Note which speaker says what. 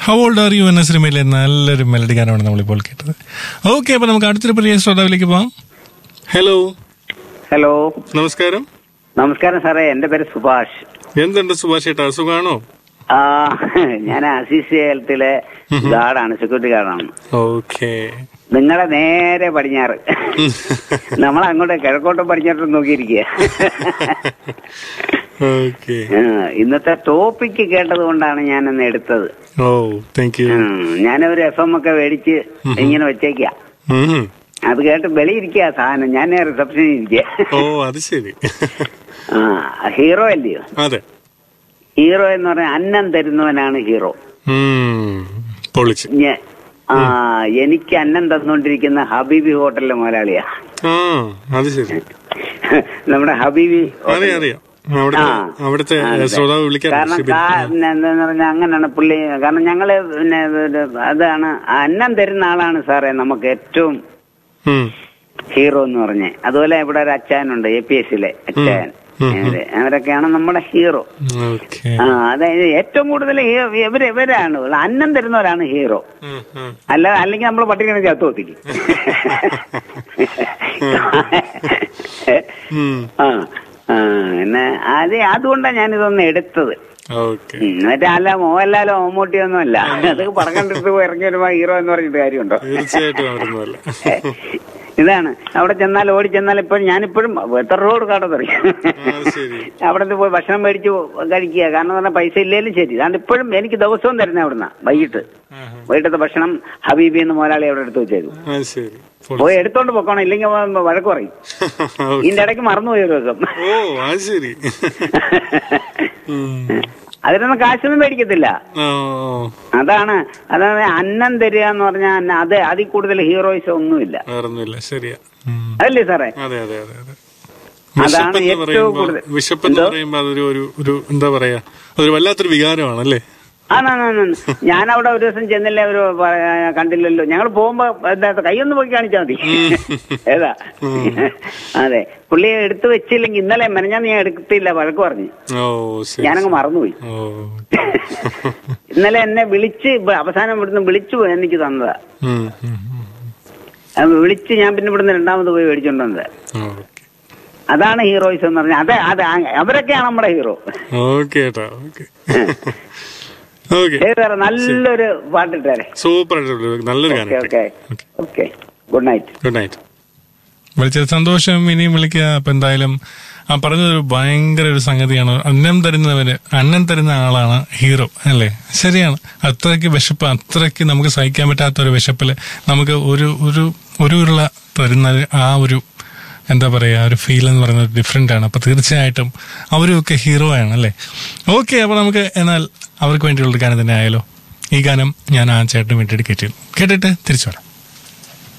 Speaker 1: How old are you എന്ന സിനിമയിലെ നല്ലൊരു മെലഡി ഗാനമാണ് നമ്മളിപ്പോൾ കേട്ടത് ഓക്കെ അപ്പൊ നമുക്ക് അടുത്തൊരു പ്രിയ ശ്രോതാവിലേക്ക് പോവാം ഹലോ
Speaker 2: ഹലോ
Speaker 1: നമസ്കാരം
Speaker 2: നമസ്കാരം സാറേ എന്റെ പേര് സുഭാഷ്
Speaker 1: എന്തുണ്ട് സുഭാഷ് ഏട്ടാ സുഖാണോ
Speaker 2: ആ ഞാൻ അസീസ് ഹെൽത്തിലെ ഗാർഡാണ് സെക്യൂരിറ്റി ഗാർഡാണ്
Speaker 1: ഓക്കെ
Speaker 2: നിങ്ങളെ നേരെ പടിഞ്ഞാറ് നമ്മൾ അങ്ങോട്ട് കിഴക്കോട്ടും പടിഞ്ഞാട്ടും നോക്കിയിരിക്കുക
Speaker 1: ഓക്കെ
Speaker 2: ആ, ഇന്നത്തെ ടോപ്പിക്ക് കേട്ടത് കൊണ്ടാണ് ഞാൻ ഇന്ന് എടുത്തത്
Speaker 1: ഓ താങ്ക് യു
Speaker 2: ഉം, ഞാനൊരു എഫ് എം ഒക്കെ മേടിച്ച് ഇങ്ങനെ വെച്ചേക്ക അത് കേട്ട് വെളിയിരിക്കുക സാധനം ഞാൻ റിസപ്ഷനിൽ ഇരിക്കുക
Speaker 1: ഓ അത് ശരി
Speaker 2: ആ ഹീറോ അല്ലയോ
Speaker 1: അതെ
Speaker 2: ഹീറോ എന്ന് പറഞ്ഞാൽ അന്നം തരുന്നവനാണ് ഹീറോ
Speaker 1: ഉം, പൊളിച്ച്
Speaker 2: ഞ- ആ എനിക്ക് അന്നം തന്നുകൊണ്ടിരിക്കുന്ന ഹബീബി ഹോട്ടലിലെ മുതലാളിയാ
Speaker 1: ആ അത് ശരി
Speaker 2: നമ്മുടെ ഹബീബി
Speaker 1: അറിയാം അറിയാം അവിടുത്തെ
Speaker 2: ആ.
Speaker 1: അവിടുത്തെ
Speaker 2: ആ, അതെ.
Speaker 1: ശ്രോതാവ് വിളിക്കാറുണ്ട്
Speaker 2: കാരണം
Speaker 1: ഷിബിൻ.
Speaker 2: കാ- പിന്നെ എന്താന്ന് പറഞ്ഞാൽ അങ്ങനെയാണ് പുള്ളി കാരണം ഞങ്ങള് പിന്നെ ഇത് അതാണ് അന്നം തരുന്ന ആളാണ് സാറേ നമുക്ക് ഏറ്റവും
Speaker 1: ഉം.
Speaker 2: ഹീറോ എന്ന് പറഞ്ഞേ അതുപോലെ ഇവിടെ ഒരു അച്ചായനുണ്ട് എ പി എസിലെ അച്ചായൻ
Speaker 1: ഉം, ഉം.
Speaker 2: ഇവര്. അവരൊക്കെയാണ് നമ്മുടെ ഹീറോ
Speaker 1: ഓക്കെ
Speaker 2: ആ അതായത് ഏറ്റവും കൂടുതൽ ഹീ- ഇവര് ഇവരാണ് അന്നം തരുന്നവരാണ് ഹീറോ
Speaker 1: ഉം, ഉം.
Speaker 2: അല്ല അല്ലെങ്കിൽ നമ്മൾ പട്ടിണി ചത്തു ഒത്തിക്കും
Speaker 1: ഉം.
Speaker 2: ആ ആ, പിന്നെ അത് അതുകൊണ്ടാണ് ഞാൻ ഇതൊന്ന് എടുത്തത്
Speaker 1: ഓക്കെ
Speaker 2: ഉം, മറ്റേ അല്ല മോഹൻലാലോ മമ്മൂട്ടിയോ ഒന്നും അല്ല അതൊക്കെ പടക്കണ്ടിട്ട് ഇറങ്ങി വരുമ്പോ ഹീറോ എന്ന് പറഞ്ഞിട്ട് കാര്യമുണ്ടോ
Speaker 1: തീർച്ചയായിട്ടും അവരൊന്നുമല്ല
Speaker 2: ഇതാണ് അവിടെ ചെന്നാൽ ഓടി ചെന്നാൽ ഇപ്പോഴും ഞാനിപ്പോഴും എത്ര രൂപ കൊടുക്കാട്ടോ തുടങ്ങി
Speaker 1: ആ, ശരി.
Speaker 2: അവിടെ നിന്ന് പോയി ഭക്ഷണം മേടിച്ച് കഴിക്കുക കാരണം പറഞ്ഞാൽ പൈസ ഇല്ലേലും ശരി അതുകൊണ്ട് ഇപ്പോഴും എനിക്ക് ദിവസവും തരുന്ന അവിടുന്ന് വൈകിട്ട്
Speaker 1: ആഹാ.
Speaker 2: വൈകിട്ടത്തെ ഭക്ഷണം ഹബീബി എന്ന് മുതലാളി അവിടെ എടുത്ത് വെച്ചേക്കും
Speaker 1: ആ ശരി പൊളി.
Speaker 2: പോയി എടുത്തോണ്ട് പൊക്കോണം ഇല്ലെങ്കിൽ അവൻ വഴക്ക് പറയും
Speaker 1: ഓക്കെ.
Speaker 2: ഇതിന്റെ ഇടയ്ക്ക് മറന്നുപോയി ഒരു ദിവസം
Speaker 1: ഓ അത് ശരി ഉം.
Speaker 2: അതിനൊന്നും കാശൊന്നും മേടിക്കത്തില്ല
Speaker 1: ഓ,
Speaker 2: അതാണ് അതാണ് അന്നം തരിക എന്ന് പറഞ്ഞാൽ അന്ന- അത് അതിൽ കൂടുതൽ ഹീറോയിസം ഒന്നുമില്ല
Speaker 1: വേറൊന്നുമില്ല ശരിയാ ഉം.
Speaker 2: അതല്ലേ സാറേ
Speaker 1: അതെ അതെ അതെ അതെ
Speaker 2: അതാണ്
Speaker 1: വിശപ്പെന്ന്
Speaker 2: ഏറ്റവും
Speaker 1: പറയുമ്പോ
Speaker 2: കൂടുതൽ-
Speaker 1: വിശപ്പെന്ന്
Speaker 2: എന്തോ?
Speaker 1: പറയുമ്പോ അതൊരു ഒരു ഒരു എന്താ പറയാ അതൊരു വല്ലാത്തൊരു വികാരമാണല്ലേ
Speaker 2: ആ ഞാൻ അവിടെ ഒരു ദിവസം ചെന്നില്ല ഒരു പ- കണ്ടില്ലല്ലോ ഞങ്ങൾ പോകുമ്പോ എന്താ കൈയൊന്ന് പോയി കാണിച്ചാൽ മതി ഏതാ അതെ പുള്ളിയെ എടുത്തു വെച്ചില്ലെങ്കിൽ ഇന്നലെ മെനഞ്ഞാന്ന് ഞാൻ എടുത്തില്ല വഴക്ക് പറഞ്ഞു
Speaker 1: ഓ ശരി
Speaker 2: ഞാനങ്ങ് മറന്നുപോയി
Speaker 1: ഓ
Speaker 2: ഇന്നലെ എന്നെ വിളിച്ച് ബ- അവസാനം ഇവിടുന്ന് വിളിച്ചു പോയി എനിക്ക് തന്നതാ
Speaker 1: ഉം, ഉം, ഉം.
Speaker 2: അത് വിളിച്ച് ഞാൻ പിന്നെ ഇവിടുന്ന് രണ്ടാമത് പോയി മേടിച്ചോണ്ട് വന്നത്
Speaker 1: ഓക്കെ
Speaker 2: അതാണ് ഹീറോയിസം എന്ന് പറഞ്ഞാൽ അത് അത് ആ- അവരൊക്കെയാണ് നമ്മുടെ ഹീറോ
Speaker 1: ഓക്കെ ഏട്ടാ ഓക്കെ ഓക്കെ
Speaker 2: ഏത് സാറേ നല്ലൊരു പാട്ടിട്ടേരെ
Speaker 1: സൂപ്പർ ആയിട്ടുള്ള നല്ലൊരു
Speaker 2: ഓക്കെ
Speaker 1: ഗാനം
Speaker 2: okay okay good night
Speaker 1: good night വിളിച്ചത് സന്തോഷം ഇനിയും വിളിക്കുക അപ്പൊ എന്തായാലും ആ പറഞ്ഞതൊരു ഭയങ്കര ഒരു സംഗതിയാണ് അന്നം തരുന്നവര് അന്നം തരുന്ന ആളാണ് ഹീറോ അല്ലേ ശരിയാണ് അത്രയ്ക്ക് വിശപ്പ് അത്രയ്ക്ക് നമുക്ക് സഹിക്കാൻ പറ്റാത്ത ഒരു വിശപ്പില് നമുക്ക് ഒരു ഒരു ഒരു ഉരുള തരുന്ന ആ ഒരു എന്താ പറയാ ഒരു ഫീൽ എന്ന് പറയുന്നത് ഡിഫറെന്റ് ആണ് അപ്പൊ തീർച്ചയായിട്ടും അവരും ഒക്കെ ഹീറോ ആണ് അല്ലേ ഓക്കെ അപ്പൊ നമുക്ക് എന്നാൽ അവർക്ക് വേണ്ടിയുള്ള ഗാനം തന്നെ ആയാലോ ഈ ഗാനം ഞാൻ ആ ചേട്ടന് വേണ്ടി ഡെഡിക്കേറ്റ് ചെയ്തു കേട്ടിട്ട് തിരിച്ചു വരാം